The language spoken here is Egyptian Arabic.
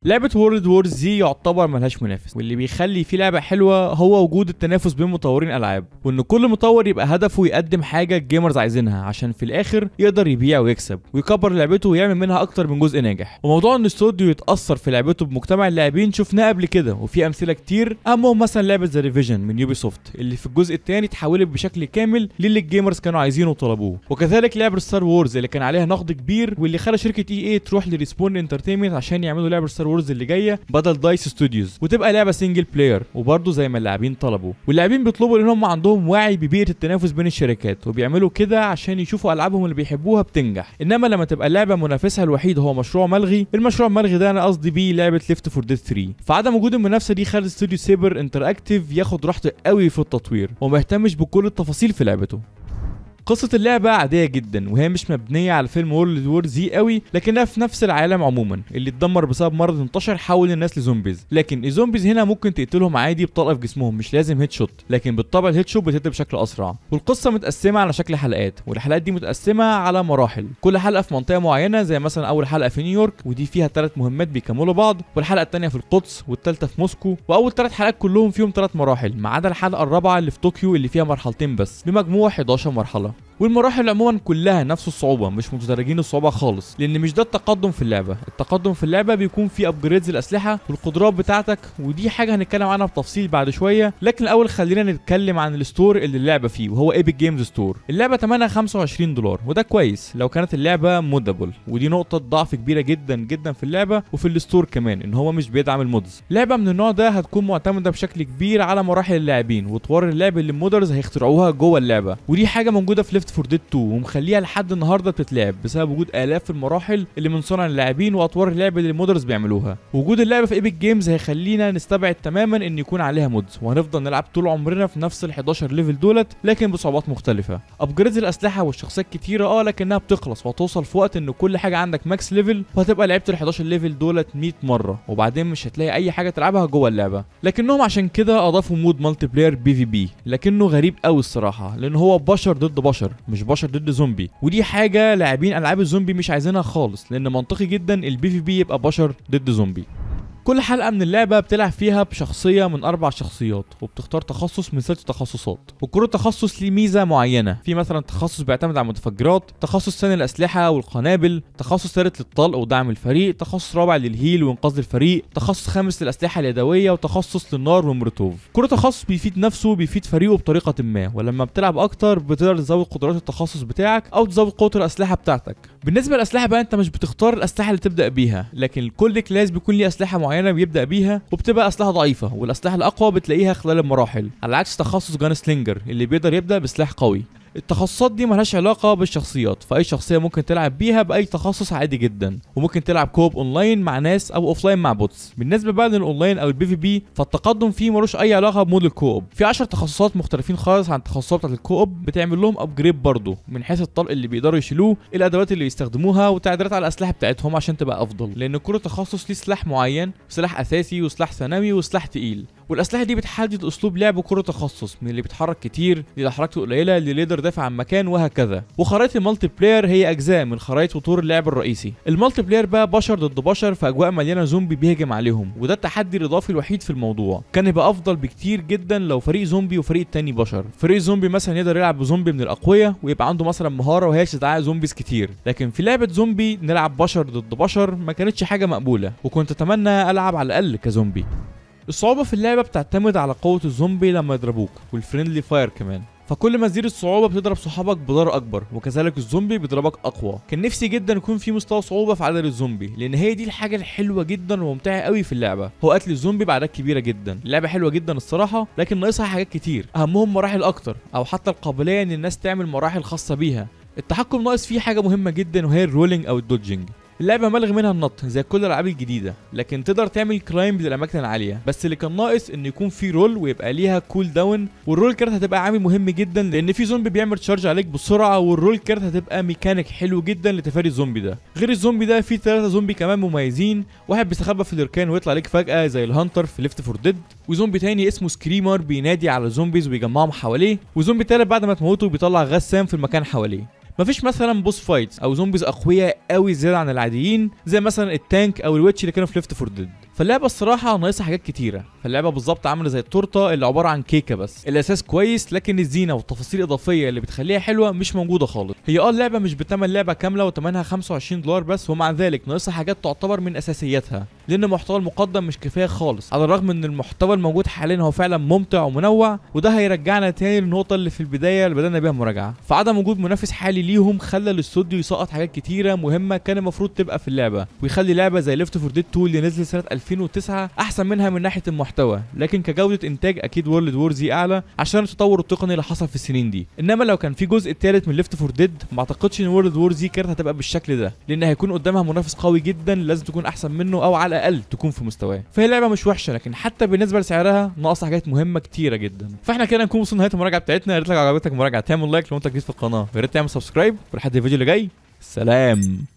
لعبة وورلد وور زي يعتبر ملهاش منافس واللي بيخلي في لعبة حلوة هو وجود التنافس بين مطورين ألعاب وإن كل مطور يبقى هدفه يقدم حاجة الجيمرز عايزينها عشان في الآخر يقدر يبيع ويكسب ويكبر لعبته ويعمل منها أكتر من جزء ناجح وموضوع إن استوديو يتأثر في لعبته بمجتمع اللاعبين شفناه قبل كده وفي أمثلة كتير أهمهم مثلا لعبة ذا ريفيجن من يوبي سوفت اللي في الجزء الثاني اتحولت بشكل كامل للي الجيمرز كانوا عايزينه وطلبوه وكذلك لعبة ستار وورز اللي كان عليها نقد كبير واللي خلى شركة اي اي تروح لريسبون انترتينمنت عشان يعملوا لعبة ستار وورز اللي جايه بدل دايس ستوديوز وتبقى لعبه سنجل بلاير وبرضه زي ما اللاعبين طلبوا واللاعبين بيطلبوا لان هم عندهم وعي ببيئه التنافس بين الشركات وبيعملوا كده عشان يشوفوا العابهم اللي بيحبوها بتنجح انما لما تبقى اللعبه منافسها الوحيد هو مشروع ملغي المشروع الملغي ده انا قصدي بيه لعبه ليفت فور ديد 3 فعدم وجود المنافسه دي خلى استوديو سيبر انتراكتيف ياخد راحته قوي في التطوير وما يهتمش بكل التفاصيل في لعبته قصة اللعبة عادية جدا وهي مش مبنية على فيلم وورلد وور زي قوي لكنها في نفس العالم عموما اللي اتدمر بسبب مرض انتشر حول الناس لزومبيز لكن الزومبيز هنا ممكن تقتلهم عادي بطلقة في جسمهم مش لازم هيد شوت لكن بالطبع الهيد شوت بتقتل بشكل اسرع والقصة متقسمة على شكل حلقات والحلقات دي متقسمة على مراحل كل حلقة في منطقة معينة زي مثلا اول حلقة في نيويورك ودي فيها ثلاث مهمات بيكملوا بعض والحلقة الثانية في القدس والثالثة في موسكو واول ثلاث حلقات كلهم فيهم ثلاث مراحل ما عدا الحلقة الرابعة اللي في طوكيو اللي فيها مرحلتين بس بمجموع 11 مرحلة والمراحل عموما كلها نفس الصعوبه مش متدرجين الصعوبه خالص لان مش ده التقدم في اللعبه التقدم في اللعبه بيكون في ابجريدز الاسلحه والقدرات بتاعتك ودي حاجه هنتكلم عنها بتفصيل بعد شويه لكن الاول خلينا نتكلم عن الستور اللي اللعبه فيه وهو ايبك جيمز ستور اللعبه ثمنها 25 دولار وده كويس لو كانت اللعبه مودابل ودي نقطه ضعف كبيره جدا جدا في اللعبه وفي الستور كمان ان هو مش بيدعم المودز لعبه من النوع ده هتكون معتمده بشكل كبير على مراحل اللاعبين وطوار اللعب اللي المودرز هيخترعوها جوه اللعبه ودي حاجه موجوده في ليفت فور ديد 2 ومخليها لحد النهارده بتتلعب بسبب وجود الاف المراحل اللي من صنع اللاعبين واطوار اللعب اللي المودرز بيعملوها وجود اللعبه في ايبك جيمز هيخلينا نستبعد تماما ان يكون عليها مودز وهنفضل نلعب طول عمرنا في نفس ال 11 ليفل دولت لكن بصعوبات مختلفه ابجريدز الاسلحه والشخصيات كتيره اه لكنها بتخلص وهتوصل في وقت ان كل حاجه عندك ماكس ليفل وهتبقى لعبت ال 11 ليفل دولت 100 مره وبعدين مش هتلاقي اي حاجه تلعبها جوه اللعبه لكنهم عشان كده اضافوا مود مالتي بلاير بي في بي لكنه غريب قوي الصراحه لان هو بشر ضد بشر مش بشر ضد زومبي ودي حاجه لاعبين العاب الزومبي مش عايزينها خالص لان منطقي جدا البي في بي يبقى بشر ضد زومبي كل حلقة من اللعبة بتلعب فيها بشخصية من أربع شخصيات وبتختار تخصص من ست تخصصات وكل تخصص ليه ميزة معينة في مثلا تخصص بيعتمد على المتفجرات تخصص ثاني الأسلحة والقنابل تخصص ثالث للطلق ودعم الفريق تخصص رابع للهيل وإنقاذ الفريق تخصص خامس للأسلحة اليدوية وتخصص للنار والمولوتوف كل تخصص بيفيد نفسه وبيفيد فريقه بطريقة ما ولما بتلعب أكتر بتقدر تزود قدرات التخصص بتاعك أو تزود قوة الأسلحة بتاعتك بالنسبة للأسلحة بقى أنت مش بتختار الأسلحة اللي تبدأ بيها لكن كل كلاس بيكون ليه أسلحة معينة بيبدأ بيها وبتبقى أسلحة ضعيفة والأسلحة الأقوى بتلاقيها خلال المراحل على عكس تخصص جان سلينجر اللي بيقدر يبدأ بسلاح قوي التخصصات دي ملهاش علاقة بالشخصيات فأي شخصية ممكن تلعب بيها بأي تخصص عادي جدا وممكن تلعب كوب اونلاين مع ناس أو اوفلاين مع بوتس بالنسبة بقى للاونلاين أو البي في بي فالتقدم فيه ملوش أي علاقة بمود الكوب في 10 تخصصات مختلفين خالص عن التخصصات بتاعت الكوب بتعمل لهم ابجريد برضه من حيث الطلق اللي بيقدروا يشيلوه الأدوات اللي يستخدموها وتعديلات على الأسلحة بتاعتهم عشان تبقى أفضل لأن كل تخصص ليه سلاح معين سلاح أساسي وسلاح ثانوي وسلاح تقيل والاسلحه دي بتحدد اسلوب لعب كل تخصص من اللي بيتحرك كتير اللي حركته قليله اللي يقدر يدافع عن مكان وهكذا وخرائط المالتي بلاير هي اجزاء من خرائط وطور اللعب الرئيسي المالتي بلاير بقى بشر ضد بشر في اجواء مليانه زومبي بيهجم عليهم وده التحدي الاضافي الوحيد في الموضوع كان يبقى افضل بكتير جدا لو فريق زومبي وفريق التاني بشر فريق زومبي مثلا يقدر يلعب بزومبي من الاقوياء ويبقى عنده مثلا مهاره وهي استدعاء زومبيز كتير لكن في لعبه زومبي نلعب بشر ضد بشر ما كانتش حاجه مقبوله وكنت اتمنى العب على الاقل كزومبي الصعوبة في اللعبة بتعتمد على قوة الزومبي لما يضربوك والفريندلي فاير كمان فكل ما تزيد الصعوبة بتضرب صحابك بضرر أكبر وكذلك الزومبي بيضربك أقوى كان نفسي جدا يكون في مستوى صعوبة في عدد الزومبي لأن هي دي الحاجة الحلوة جدا وممتعة قوي في اللعبة هو قتل الزومبي بأعداد كبيرة جدا اللعبة حلوة جدا الصراحة لكن ناقصها حاجات كتير أهمهم مراحل أكتر أو حتى القابلية إن الناس تعمل مراحل خاصة بيها التحكم ناقص فيه حاجة مهمة جدا وهي الرولينج أو الدوجينج اللعبه ملغي منها النط زي كل الالعاب الجديده لكن تقدر تعمل كلايم للاماكن العاليه بس اللي كان ناقص ان يكون في رول ويبقى ليها كول داون والرول كارت هتبقى عامل مهم جدا لان في زومبي بيعمل تشارج عليك بسرعه والرول كارت هتبقى ميكانيك حلو جدا لتفادي الزومبي ده غير الزومبي ده في ثلاثه زومبي كمان مميزين واحد بيستخبى في الاركان ويطلع عليك فجاه زي الهانتر في ليفت فور ديد وزومبي تاني اسمه سكريمر بينادي على الزومبيز وبيجمعهم حواليه وزومبي تالت بعد ما تموته بيطلع غسام في المكان حواليه مفيش مثلا بوس فايتس او زومبيز اقوياء قوي زياده عن العاديين زي مثلا التانك او الويتش اللي كانوا في ليفت فور ديد فاللعبه الصراحه ناقصها حاجات كتيره فاللعبه بالظبط عامله زي التورته اللي عباره عن كيكه بس الاساس كويس لكن الزينه والتفاصيل الاضافيه اللي بتخليها حلوه مش موجوده خالص هي اه اللعبه مش بتمن لعبه كامله وتمنها 25 دولار بس ومع ذلك ناقصها حاجات تعتبر من اساسياتها لان المحتوى المقدم مش كفايه خالص على الرغم ان المحتوى الموجود حاليا هو فعلا ممتع ومنوع وده هيرجعنا تاني للنقطه اللي في البدايه اللي بدانا بيها المراجعه فعدم وجود منافس حالي ليهم خلى الاستوديو يسقط حاجات كتيره مهمه كان المفروض تبقى في اللعبه ويخلي لعبه زي ليفت فور ديد 2 اللي نزلت سنه 2009 احسن منها من ناحيه المحتوى لكن كجوده انتاج اكيد وورلد وور زي اعلى عشان التطور التقني اللي حصل في السنين دي انما لو كان في جزء الثالث من ليفت فور ديد ما اعتقدش ان وورلد وور زي كانت هتبقى بالشكل ده لان هيكون قدامها منافس قوي جدا لازم تكون احسن منه او على الاقل تكون في مستواه فهي لعبه مش وحشه لكن حتى بالنسبه لسعرها ناقصه حاجات مهمه كتيره جدا فاحنا كده نكون وصلنا نهايه المراجعه بتاعتنا يا ريت لك عجبتك المراجعه تعمل لايك لو انت جديد في القناه ويا ريت تعمل سبسكرايب ولحد الفيديو اللي جاي سلام